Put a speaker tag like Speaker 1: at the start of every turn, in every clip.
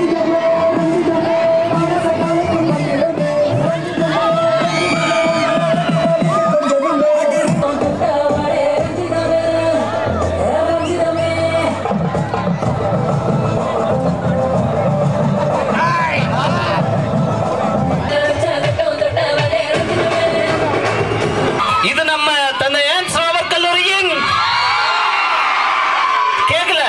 Speaker 1: இது நம்ம தந்தை ஏன்ஸ்ராவர் கல்லூரியின் கேட்கல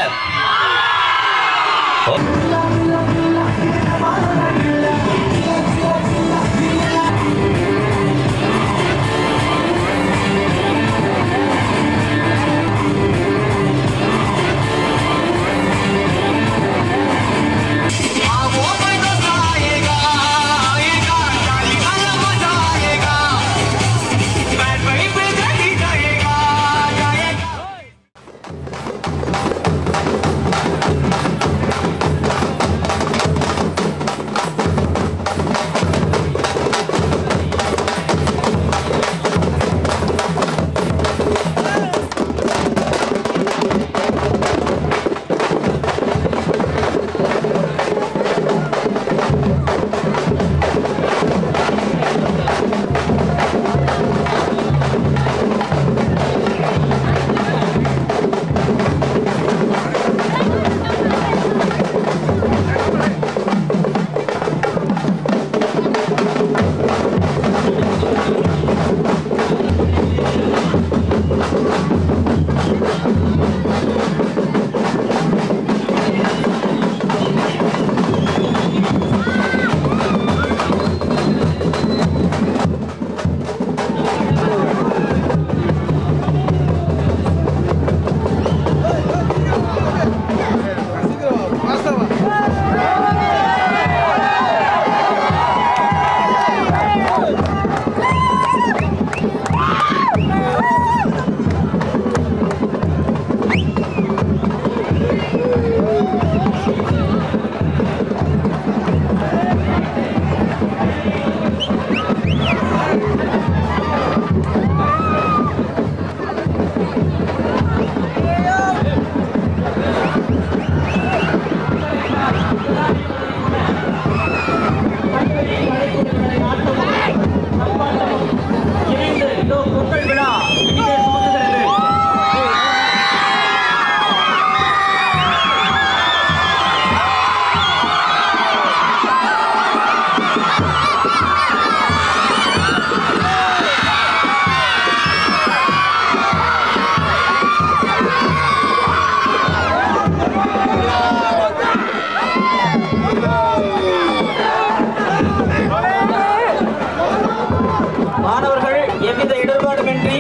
Speaker 2: மாணவர்கள் எவ்வித இடர்பாடுமின்றி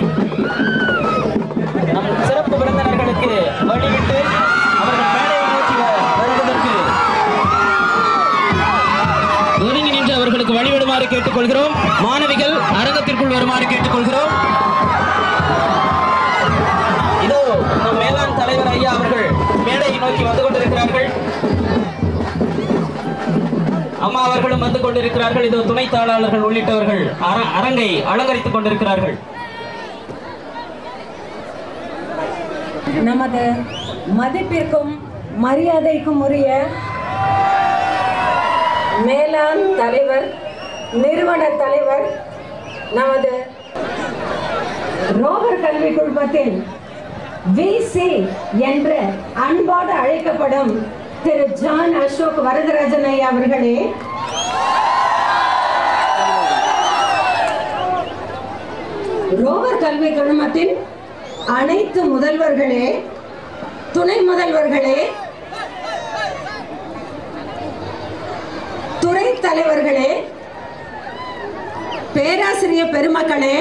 Speaker 2: நம் சிறப்பு விருந்தினர்களுக்கு வழிவிட்டு அவர்கள் மேடையை நோக்கி வ- வருவதற்கு ஒதுங்கி நின்று அவர்களுக்கு வழிவிடுமாறு கேட்டுக்கொள்கிறோம் மாணவிகள் அரங்கத்திற்குள் வருமாறு கேட்டுக்கொள்கிறோம் இதோ நம் மேலாண் தலைவர் ஐயா அவர்கள் மேடையை நோக்கி வந்து கொண்டிருக்கிறார்கள் அம்மா அவர்களும் வந்து கொண்டிருக்கிறார்கள் இதோ துணை தாளாளர்கள் உள்ளிட்டவர்கள் அர- அரங்கை அலங்கரித்துக் கொண்டிருக்கிறார்கள்
Speaker 3: நமது மதிப்பிற்கும் மரியாதைக்கும் உரிய மேலாண் தலைவர் நிறுவன தலைவர் நமது ரோவர் கல்வி குழுமத்தின் விசி என்று அன்போடு அழைக்கப்படும் திரு ஜான் அசோக் வரதராஜன் ஐயா அவர்களே ரோவர் கல்வி குழுமத்தின் அனைத்து முதல்வர்களே துணை முதல்வர்களே துறை தலைவர்களே பேராசிரியர் பெருமக்களே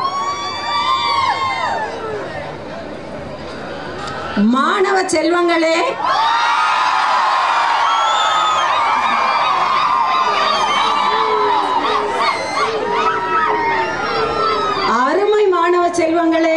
Speaker 3: மாணவ செல்வங்களே அருமை மாணவ செல்வங்களே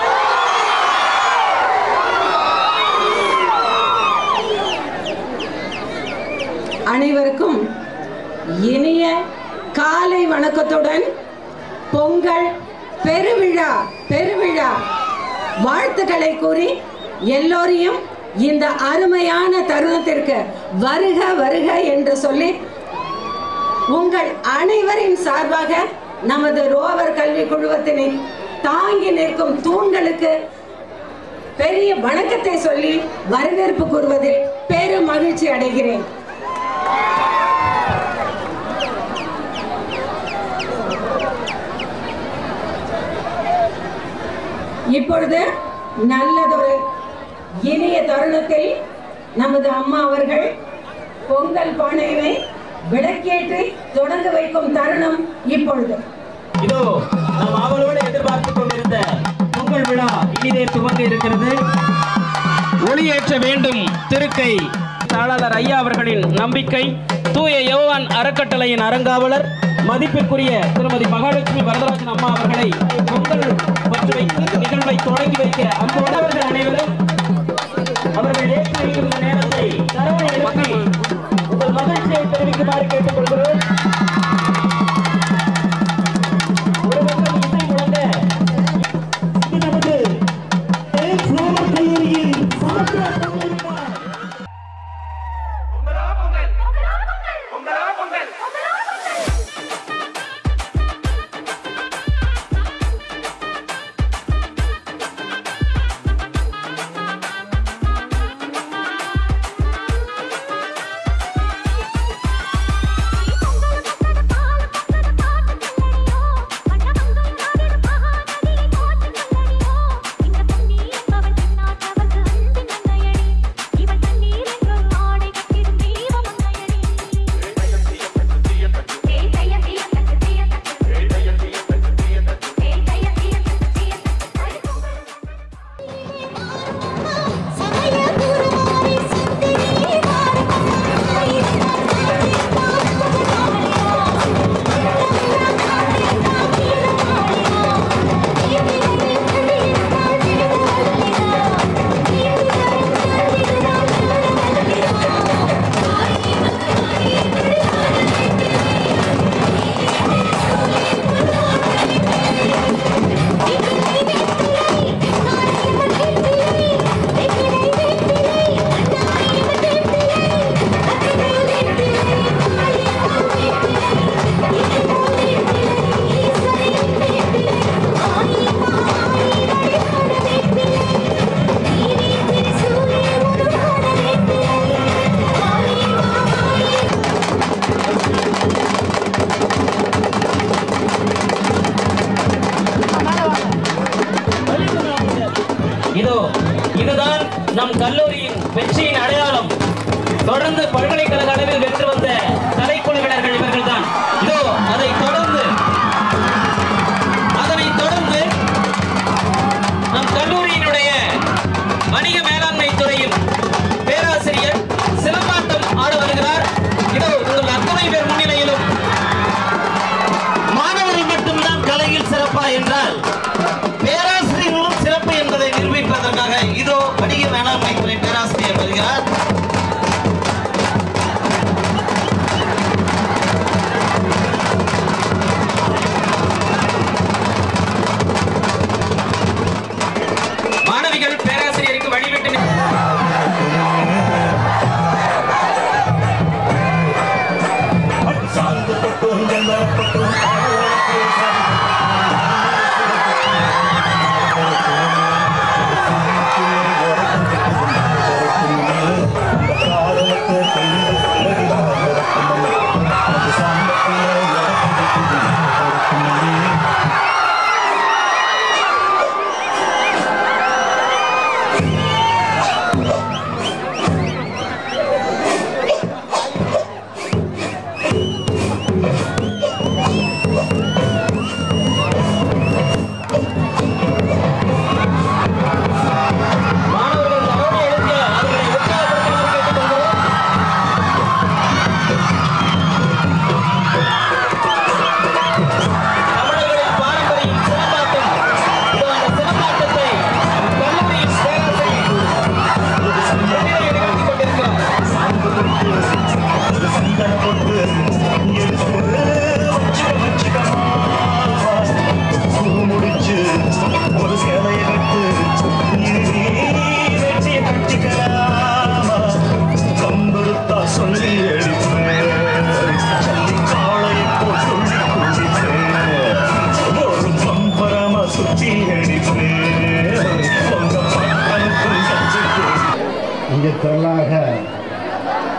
Speaker 3: அனைவருக்கும் இனிய காலை வணக்கத்துடன் பொங்கல் பெருவிழா பெருவிழா வாழ்த்துக்களை கூறி எல்லோரையும் இந்த அருமையான தருணத்திற்கு வருக வருக என்று சொல்லி உங்கள் அனைவரின் சார்பாக நமது ரோவர் கல்வி குழுவத்தினை தாங்கி நிற்கும் தூண்களுக்கு பெரிய வணக்கத்தை சொல்லி வரவேற்பு கூறுவதில் பெரும் மகிழ்ச்சி அடைகிறேன் இப்பொழுது நல்லதொரு இனிய தருணத்தில் நமது அம்மா அவர்கள் பொங்கல் பானையினை விளக்கேற்றி தொடங்க வைக்கும் தருணம் இப்பொழுது
Speaker 2: இதோ நாம் அவளோடு எதிர்பார்த்து கொண்டிருந்த பொங்கல் விழா இனிதே துவங்க இருக்கிறது ஒளியேற்ற வேண்டும் திருக்கை தாளாளர் ஐயா அவர்களின் நம்பிக்கை தூய யோவான் அறக்கட்டளையின் அறங்காவலர் மதிப்பிற்குரிய திருமதி மகாலட்சுமி வரதராஜன் அம்மா அவர்களை பொங்கல் பற்று வைத்து நிகழ்வை தொடங்கி வைக்க அன்போடு அவர்கள் அனைவரும் அவர்கள் ஏற்றி வைக்கும் இந்த நேரத்தை தரவை எழுப்பி உங்கள் மகிழ்ச்சியை தெரிவிக்குமாறு கேட்டுக்கொள்கிறோம் ஒரு பக்கம் இசை முழங்க இது நமது தேன் ரோவர் கல்லூரியின் சமத்துவ பொங்கல்
Speaker 4: பொங்கல்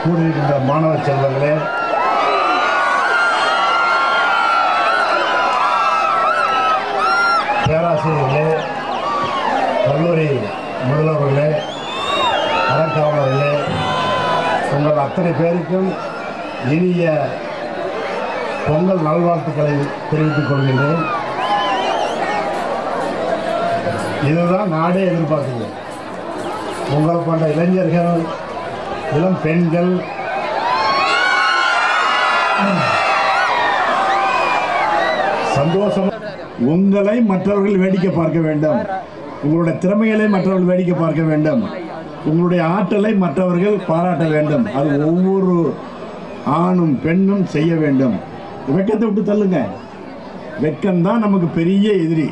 Speaker 4: கூடியிருக்கின்ற மாணவ செல்வங்களே பேராசிரியர்களே கல்லூரி முதல்வர்களே அறக்காவலர்களே உங்கள் அத்தனை பேருக்கும் இனிய பொங்கல் நல்வாழ்த்துக்களை தெரிவித்துக் கொள்கின்றேன் இதுதான் நாடே எதிர்பார்க்குது உங்களை போன்ற இளைஞர்கள் இளம் பெண்கள் சந்தோஷம் உங்களை மற்றவர்கள் வேடிக்கை பார்க்க வேண்டும் உங்களுடைய திறமைகளை மற்றவர்கள் வேடிக்கை பார்க்க வேண்டும் உங்களுடைய ஆற்றலை மற்றவர்கள் பாராட்ட வேண்டும் அது ஒவ்வொரு ஆணும் பெண்ணும் செய்ய வேண்டும் வெக்கத்தை விட்டு தள்ளுங்க வெக்கம்தான் நமக்கு பெரிய எதிரி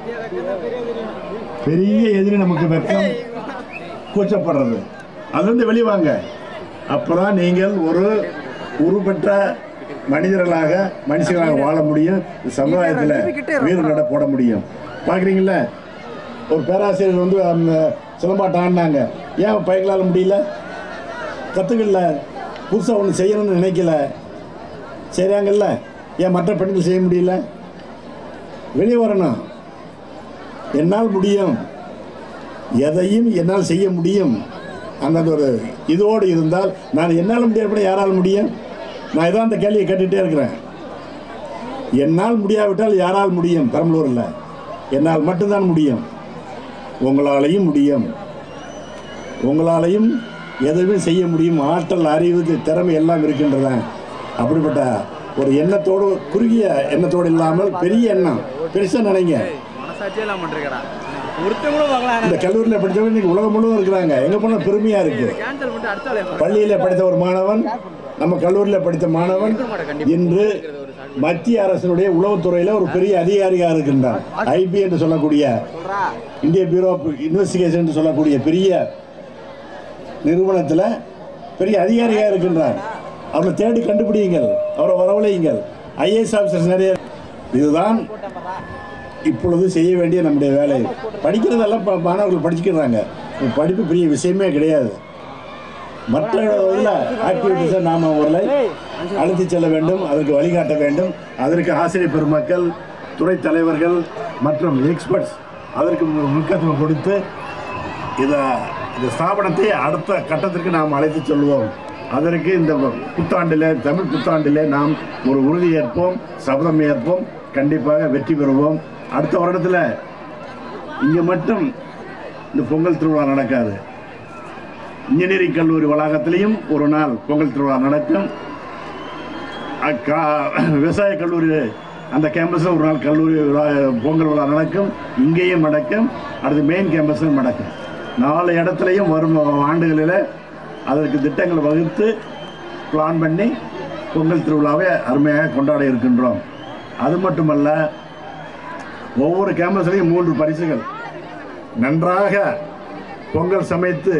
Speaker 4: பெரிய எதிரி நமக்கு வெக்கம் கூச்சப்படுறது அதுலேருந்து வெளிவாங்க அப்பதான் நீங்கள் ஒரு உருப்பெற்ற மனிதர்களாக மனுஷங்களாக வாழ முடியும் இந்த சமுதாயத்தில் வீடு நட போட முடியும் பார்க்குறீங்களா ஒரு பேராசிரியர் வந்து அந்த சிலம்பாட்டம் ஆடினாங்க ஏன் பையங்களால் முடியல கற்றுக்கல புதுசாக ஒன்று செய்யணும்னு நினைக்கல செய்கிறாங்கல்ல ஏன் மற்ற பெண்கள் செய்ய முடியல வெளியே வரணும் என்னால் முடியும் எதையும் என்னால் செய்ய முடியும் அந்த ஒரு இதோடு இருந்தால் நான் என்னால் முடியாத யாரால் முடியும் நான் இதான் அந்த கேள்வியை கேட்டுகிட்டே இருக்கிறேன் என்னால் முடியாவிட்டால் யாரால் முடியும் பெரம்பலூரில் என்னால் மட்டும்தான் முடியும் உங்களாலையும் முடியும் உங்களாலையும் எதுவுமே செய்ய முடியும் ஆற்றல் அறிவு திறமை எல்லாம் இருக்கின்றன அப்படிப்பட்ட ஒரு எண்ணத்தோடு குறுகிய எண்ணத்தோடு இல்லாமல் பெரிய எண்ணம் பெருசாக நினைங்க
Speaker 5: மனசாட்சியே இல்லாம பண்ணிருக்கிறான் ஒருத்தன் கூட பார்க்கலாம்
Speaker 4: இந்த கல்லூரியில் படித்தவங்க இன்னைக்கு உலகம் முழுவதும் இருக்கிறாங்க எங்கே போனால் பெருமையாக இருக்குது
Speaker 5: கேன்சல் பண்ணிட்டு அடுத்தாலே
Speaker 4: பள்ளியில் படித்த ஒரு மாணவன் நம்ம கல்லூரியில் படித்த மாணவன் இன்று மத்திய அரசினுடைய உளவுத்துறையில் ஒரு பெரிய அதிகாரியாக இருக்கின்றார் ஐபி என்று சொல்லக்கூடிய இந்திய பியூரோ ஆஃப் இன்வெஸ்டிகேஷன் என்று சொல்லக்கூடிய பெரிய நிறுவனத்தில் பெரிய அதிகாரியாக இருக்கின்றார் அவரை தேடி கண்டுபிடியுங்கள் அவரை வரவழையுங்கள் ஐஏஎஸ் ஆஃபீஸர்ஸ் நிறைய இதுதான் இப்பொழுது செய்ய வேண்டிய நம்முடைய வேலை படிக்கிறதெல்லாம் ப- மாணவர்கள் படிச்சுக்கிறாங்க படிப்பு பெரிய விஷயமே கிடையாது மற்ற இதில் ஆக்டிவிட்டீஸை நாம் அவர்களை அழைத்து செல்ல வேண்டும் அதற்கு வழிகாட்ட வேண்டும் அதற்கு ஆசிரியர் பெருமக்கள் துறைத் தலைவர்கள் மற்றும் எக்ஸ்பர்ட்ஸ் அதற்கு மு- முக்கியத்துவம் கொடுத்து இதை இந்த ஸ்தாபனத்தை அடுத்த கட்டத்திற்கு நாம் அழைத்து செல்வோம் அதற்கு இந்த புத்தாண்டிலே தமிழ் புத்தாண்டிலே நாம் ஒரு உறுதி ஏற்போம் சபதம் ஏற்போம் கண்டிப்பாக வெற்றி பெறுவோம் அடுத்த வருடத்தில் இங்கே மட்டும் இந்த பொங்கல் திருவிழா நடக்காது இன்ஜினியரிங் கல்லூரி வளாகத்திலையும் ஒரு நாள் பொங்கல் திருவிழா நடக்கும் அக்கா விவசாய கல்லூரி அந்த கேம்பஸில் ஒரு நாள் கல்லூரி விழா பொங்கல் விழா நடக்கும் இங்கேயும் நடக்கும் அடுத்து மெயின் கேம்பஸிலும் நடக்கும் நாலு இடத்துலையும் வரும் ஆண்டுகளில் அதற்கு திட்டங்கள் வகுத்து பிளான் பண்ணி பொங்கல் திருவிழாவை அருமையாக கொண்டாட இருக்கின்றோம் அது மட்டுமல்ல ஒவ்வொரு கேம்பஸ்லையும் மூன்று பரிசுகள் நன்றாக பொங்கல் சமைத்து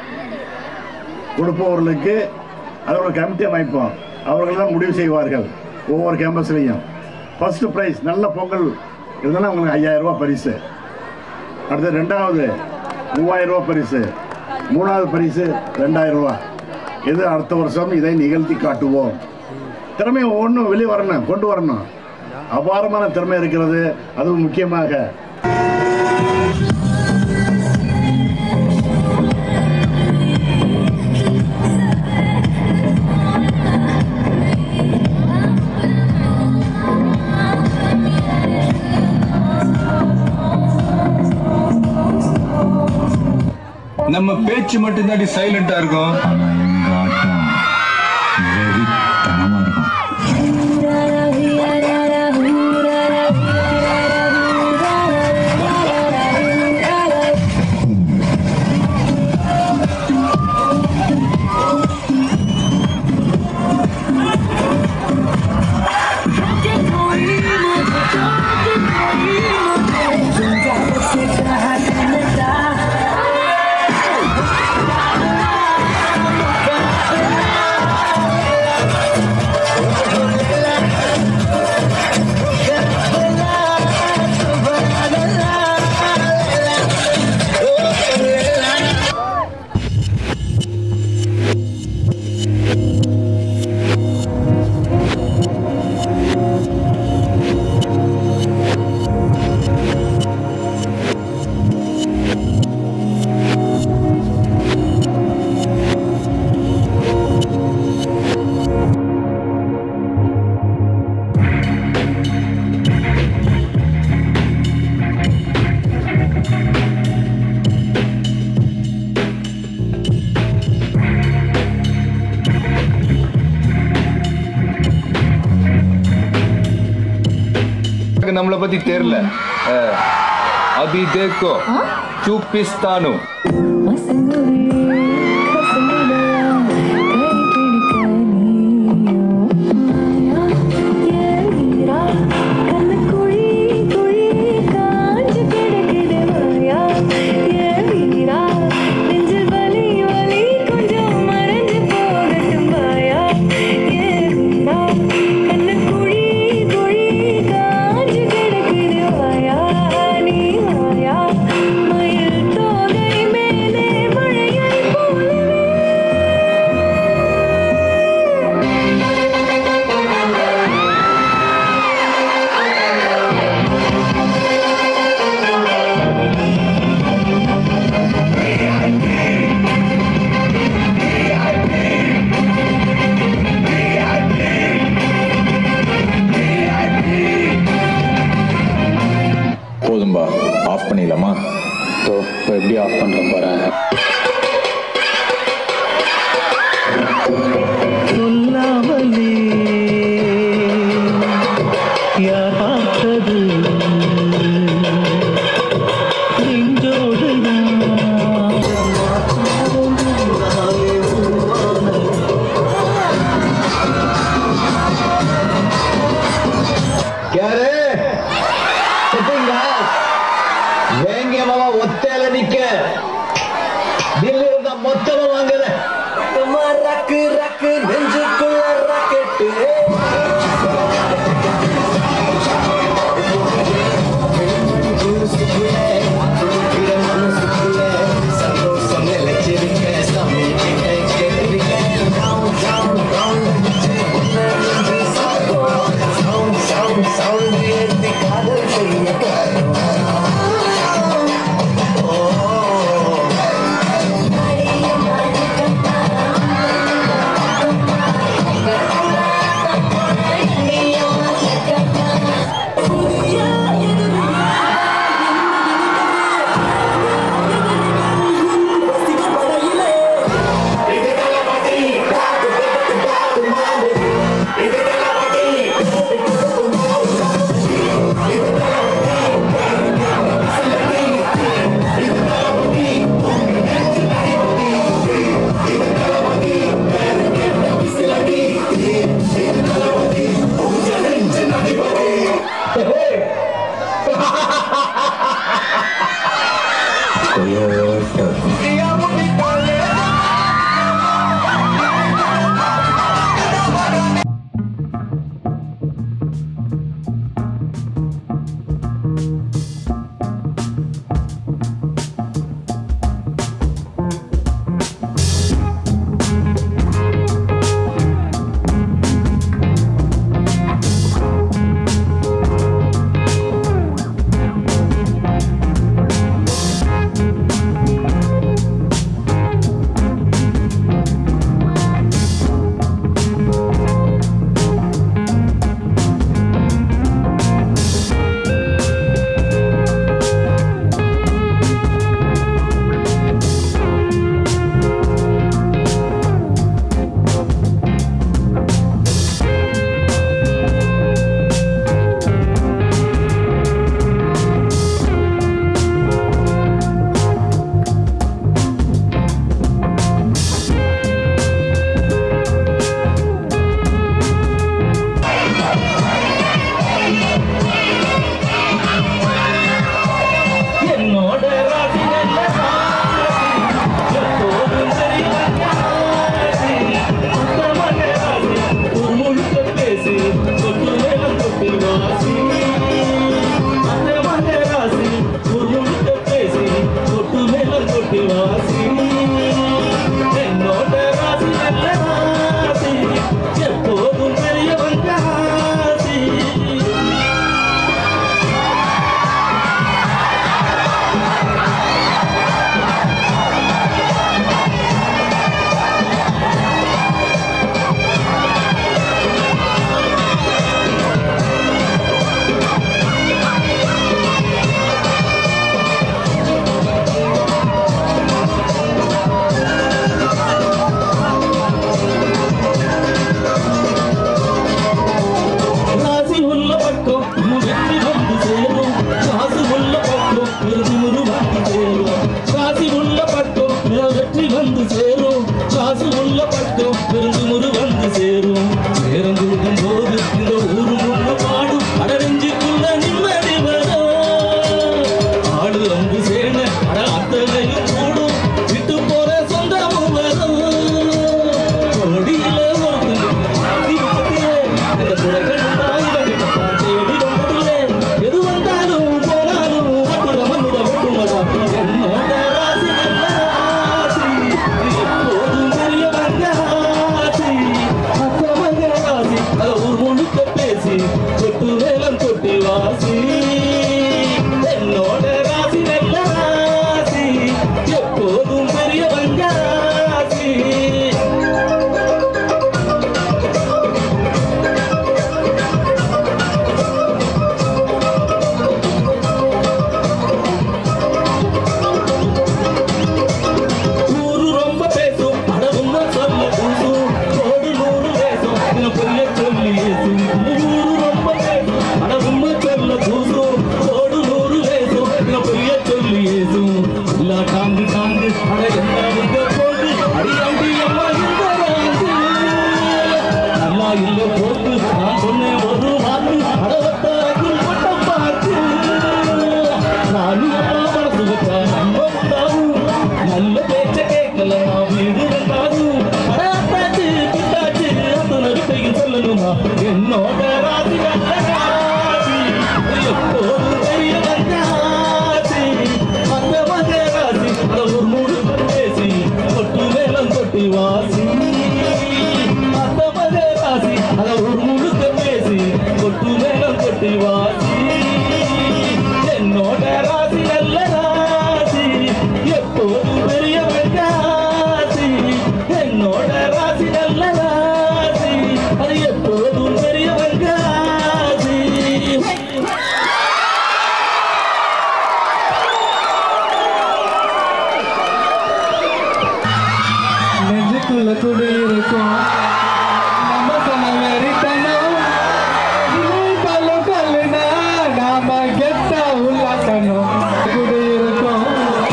Speaker 4: கொடுப்பவர்களுக்கு அதோட கமிட்டி அமைப்போம் அவர்கள் தான் முடிவு செய்வார்கள் ஒவ்வொரு கேம்பஸ்லையும் ஃபர்ஸ்ட் ப்ரைஸ் நல்ல பொங்கல் இருந்தாலும் அவங்களுக்கு ஐயாயிரம் ரூபாய் பரிசு அடுத்து ரெண்டாவது மூவாயிரம் ரூபாய் பரிசு மூணாவது பரிசு ரெண்டாயிரம் ரூபாய் இது அடுத்த வருஷம் இதை நிகழ்த்தி காட்டுவோம் திறமை ஒவ்வொன்றும் வெளியே வரணும் கொண்டு வரணும் அபாரமான திறமை இருக்கிறது அதுவும் முக்கியமாக
Speaker 6: நம்ம பேச்சு மட்டும் தாண்டி சைலண்டா இருக்கும்
Speaker 7: ஆனா எங்க ஆட்டம் வெறித்தனமா இருக்கும்
Speaker 8: Thank
Speaker 6: உனக்கு நம்மளை பத்தி தெரியல அஹ், அபி தேக்கோ சூப்பிஸ்தானு
Speaker 8: மயில் தோகை மேலே மழையை போ பொய்ய சொல்லி ஏசும் ஊரு ரொம்ப பேசும் அட உண்மை சொல்ல கூசும் ஓடு நூறு வேசும் இங்க பொய்ய சொல்லி ஏசும் இல்லா டாங்கு டாங்கு அட என்ன உங்க போட்டு அடி அடி அம்மா இந்த ராங்கு நல்லா இல்ல போட்டு நான் சொன்னேன் ஒரு வாக்கு அட வட்டாரத்தில் பட்டம் பார்த்து நான் அப்பா மனசு வச்சா நம்ம உண்டாகும் நல்ல பேச்ச கேட்கல நான் வீடு ரெண்டாகும் அட அத்தாச்சு பித்தாச்சு அத்தனை விட்டையும் சொல்லணுமா என்னோட ராசி நல்ல ராசி எப்போதும் தெரிய வந்தாச்சு அந்த மக ராசி அட ஒரு மூடு பேசி கொட்டு மேலம் கொட்டி வாசி அந்த மக ராசி அட ஒரு முழுக்க பேசி கொட்டு மேலம் கொட்டி வாசி என்னோட ராசி நல்ல ராசி எப்போதும் பெரியவன் ராசி என்னோட ராசி நல்ல ராசி அது எப்போதும் பெரியவன் ராசி நெஞ்சுக்குள்ள குடி இருக்கும் நம்ம சொன்ன வெறித்தனம் பல பல்லுனா நாம கெத்தா உள்ளாக்கணும் குடி இருக்கும்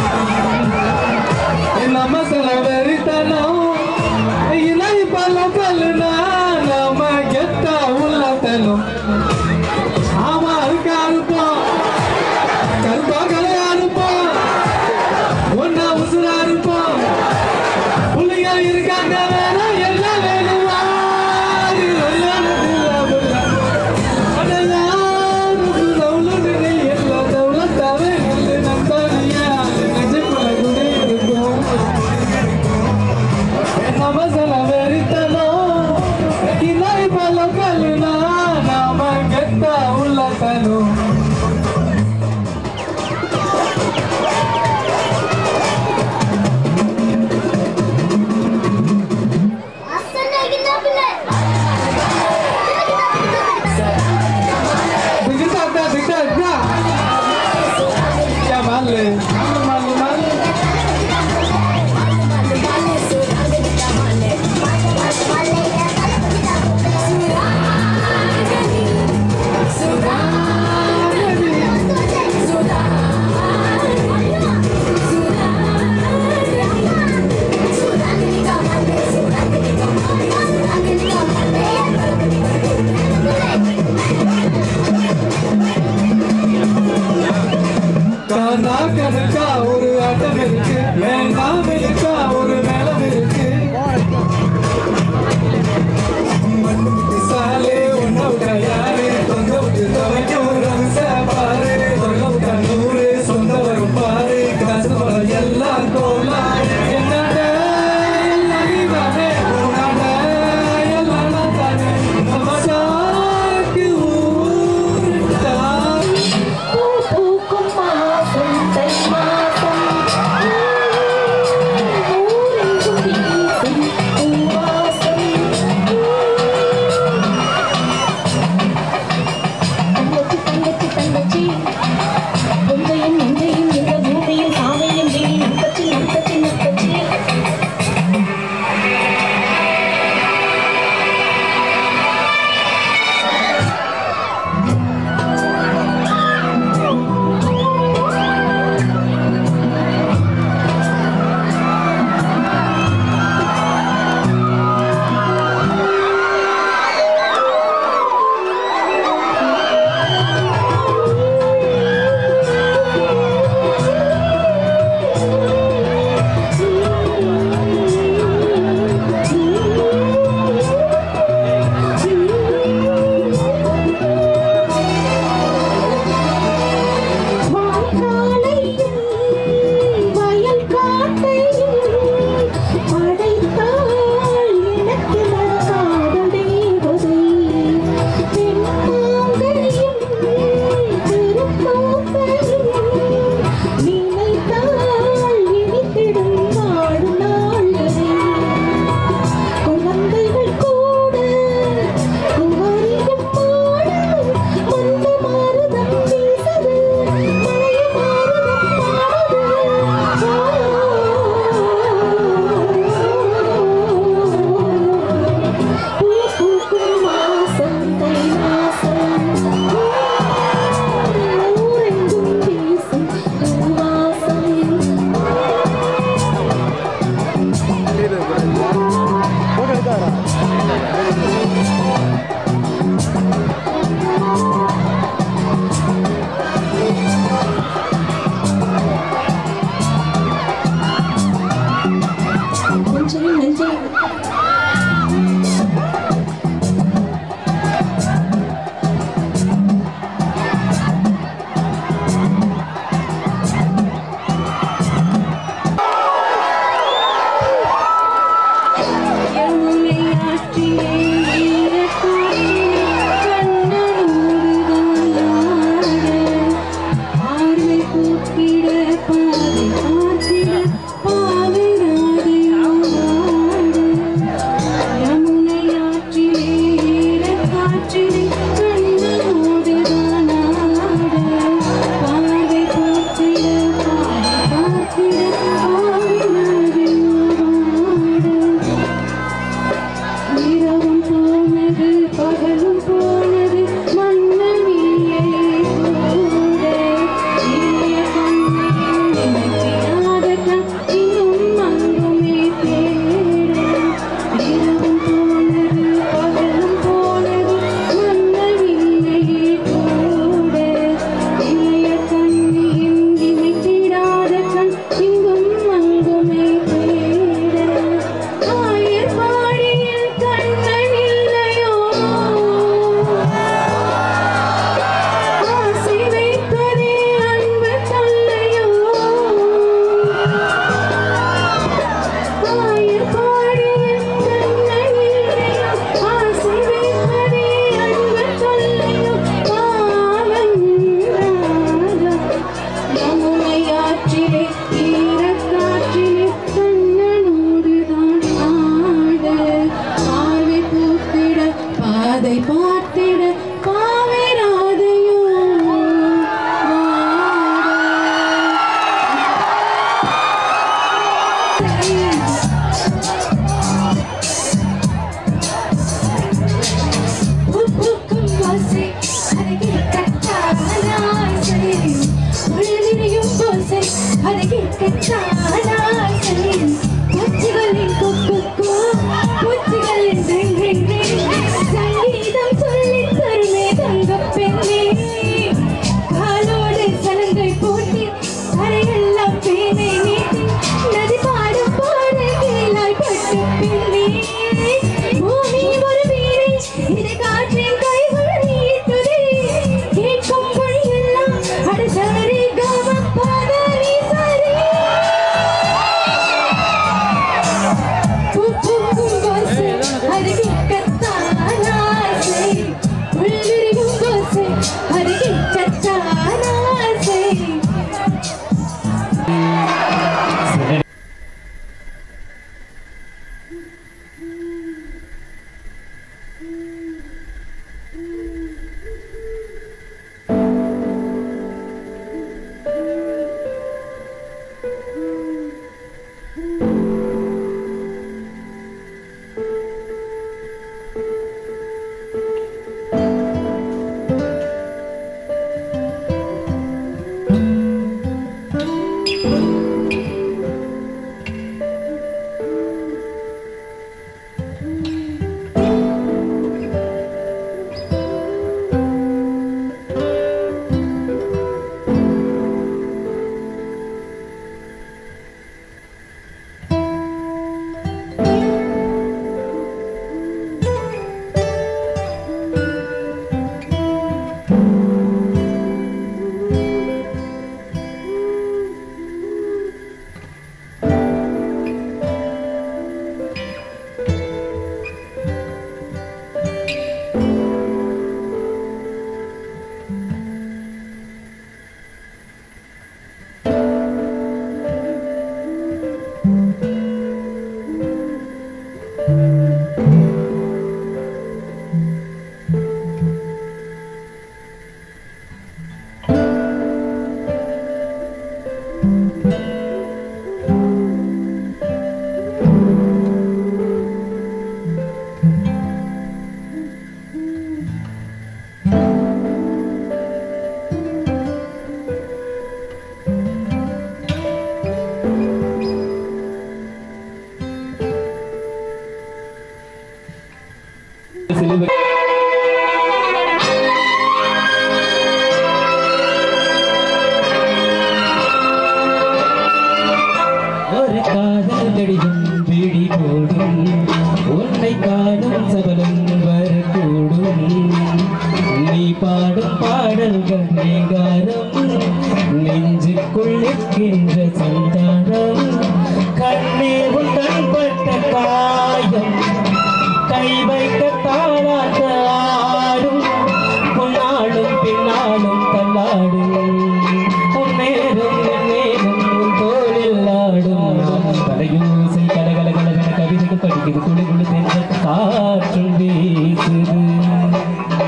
Speaker 8: நம்ம சொன்ன வெறித்தனம் இலை பல பல்லுனா நாம கெத்தா உள்ளாக்கணும் ஆமா இருக்கா இருப்போம் கருப்பா கலையா இருப்போம் ஒன்னா உசுரா இருப்போம் புள்ளைங்க இருக்காங்க வேற எல்லாம் வேணுமா எல்லாம்
Speaker 7: காற்றிலே கண்ணனோடு தானாட பார்வை பார்த்திட பார்த்திட ஆவினதில் ஆட இரவும் போனது பகலும் போனது மன்னனியை கூட இனிய கண்ணில் நினைத்திடாத கண் இன்னும் அங்குமே தேட இரவும் போனது பகலும் போனது மன்னனியை கூட இனிய கண்ணில் நினைத்திடாத கண் இங்கும் அங்குமே தேட ஆயர் பாடியில் கண்ணன் இல்லையோ ஆசை வைப்பதே அன்பு தொல்லையோ ஆயர் பாடியில் கண்ணன் இல்லையோ ஆசை வைப்பதே அன்பு தொல்லையோ பாவம் யமுனை ஆற்றிலே ஈரக்காற்றிலே கண்ணனோடு தான் ஆட பார்வை பூத்திட பாதை பார்த்திட பாவிராதையோ பூக்கும் வாசை அருகில் கட்டாலாசை உள்விரியும் ஓசை அருகில் கட்டாலாசை பூச்சிகளின் கொக்குக்கோ பூச்சிகளின் ரிங் ரிங் ரிங் சங்கீதம் சொல்லித் தருமே தங்கப் பெண்ணே காலோடு சலங்கை போட்டி அறையெல்லாம் பேனை நீட்டி நதி பாடும் பாடல் கேளாய் பட்டு பெண்ணே பூமி ஒரு வீணை இது காற்றின் கைகள் நீட்டுதே கேட்கும் மொழியெல்லாம் அட சரி கம பதனி சரி பூக்கும் வாசை அருகில் கத்தானாசை உள்ளிரியும் வாசை அருகில் கத்தானாசை
Speaker 8: ஒரு காதல் கடிதம் பிடி போடும் உன்னை காணும் சபலம் வரக்கூடும் நீ பாடும் பாடல்கள் நீங்காரம் நெஞ்சுக்குள் நிற்கின்ற சந்தானம் கண்ணே உந்தன் பட்ட காயம் கை வைக்க தாளாட்ட ஆடும் பொன்னாளும் பின்னாலும் தள்ளாடும் உன்னேரும் நேரும் உன் தோளில் ஆடும் தலையூசை கலகல கலகல கவிதைகள் படிக்குது குழு குழு தென்ற காற்றும் வீசுது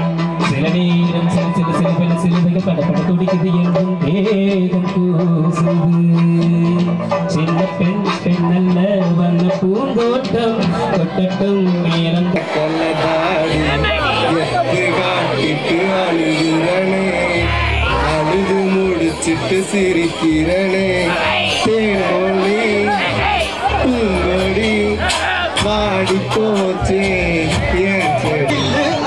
Speaker 2: சில நேரம் சில சில சிலுவையில் சிலுவைகள் படப்பட துடிக்குது என்றும் வேகம் கூசுது சின்ன பெண் பெண்ணல்ல வந்த பூந்தோட்டம் கொட்டட்டும் நேரம்
Speaker 9: கொள்ளதாடி எத்து காட்டிட்டு அழுகிறனே அழுது முடிச்சிட்டு சிரிக்கிறனே தேனோலி பூங்கொடி வாடி போச்சே ஏன் செடி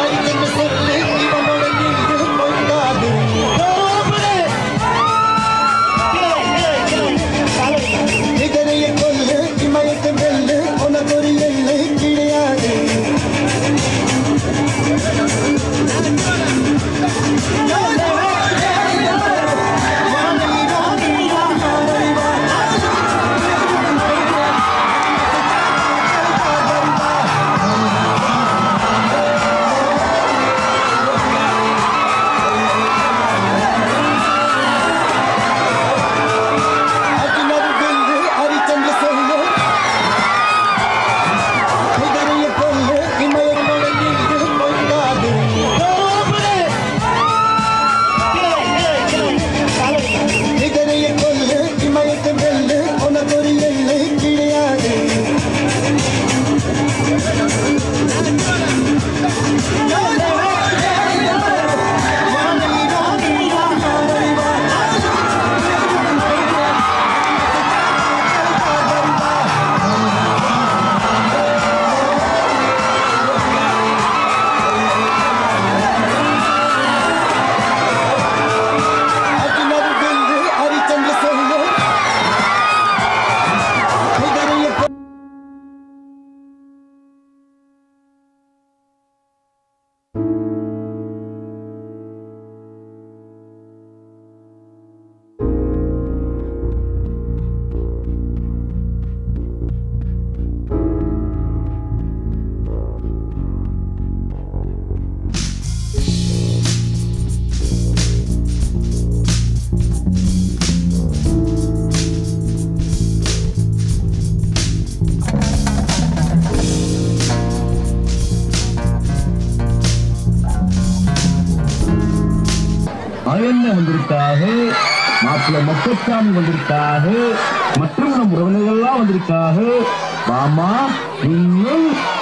Speaker 8: இதனைய கொல்லு இமயத்தை வெல்லு உனக்கு ஒரு எல்லை கிடையாது அகிலர் வெல்லு ஹரிச்சந்திர சொல்லு இதனைய கொல்லு இமயம் மழையில் பொய்க்காது இதனைய கொல்லு இமயத்தை வெல்லு உனக்கு ஒரு எல்லை கிடையாது அகிலர் வெல்லு ஹரிச்சந்திர சொல்லு இதனைய கொல்லு
Speaker 10: அயல்ல வந்திருக்காக மாப்பிள்ள மொக்கச்சாமி வந்திருக்காக மற்றும் நம் உறவினர்கள்லாம் வந்திருக்காக மாமா நீயும்